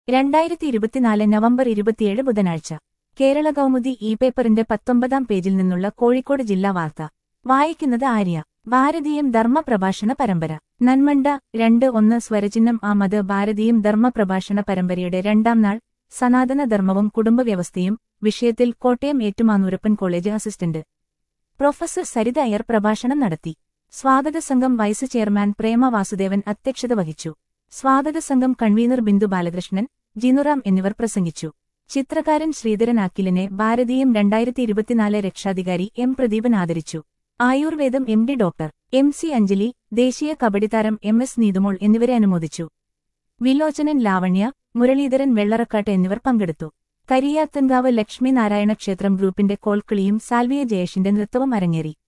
രണ്ടായിരത്തി ഇരുപത്തിനാല് നവംബർ ഇരുപത്തിയേഴ് ബുധനാഴ്ച കേരള കൗമുദി ഇ പേപ്പറിന്റെ പത്തൊമ്പതാം പേജിൽ നിന്നുള്ള കോഴിക്കോട് ജില്ലാ വാർത്ത വായിക്കുന്നത് ആര്യ ഭാരതീയം ധർമ്മ പ്രഭാഷണ പരമ്പര നന്മണ്ട രണ്ട് ഒന്ന് സ്വരചിഹ്നം ആമത് ഭാരതീയം ധർമ്മ പ്രഭാഷണ പരമ്പരയുടെ രണ്ടാം നാൾ സനാതന ധർമ്മവും കുടുംബവ്യവസ്ഥയും വിഷയത്തിൽ Kottayam Ettumanoorappan college assistant professor Saritha Iyer പ്രഭാഷണം നടത്തി സ്വാഗത സംഘം വൈസ് ചെയർമാൻ പ്രേമ വാസുദേവൻ അധ്യക്ഷത വഹിച്ചു സ്വാഗത സംഘം കൺവീനർ ബിന്ദു ബാലകൃഷ്ണൻ ജിനുറാം എന്നിവർ പ്രസംഗിച്ചു ചിത്രകാരൻ ശ്രീധരൻ അക്കിലിനെ ഭാരതീയം രണ്ടായിരത്തി ഇരുപത്തിനാല് രക്ഷാധികാരി എം പ്രദീപൻ ആദരിച്ചു ആയുർവേദം M D doctor M C Anjali ദേശീയ കബഡി താരം എം എസ് നീതുമോൾ എന്നിവരെ അനുമോദിച്ചു വിലോചനൻ ലാവണ്യ മുരളീധരൻ വെള്ളറക്കാട്ട് എന്നിവർ പങ്കെടുത്തു കരിയാത്തൻകാവ് ലക്ഷ്മി നാരായണ ക്ഷേത്രം ഗ്രൂപ്പിന്റെ കോൽക്കളിയും സാൽവിയ ജയേഷിന്റെ നൃത്തവും അരങ്ങേറി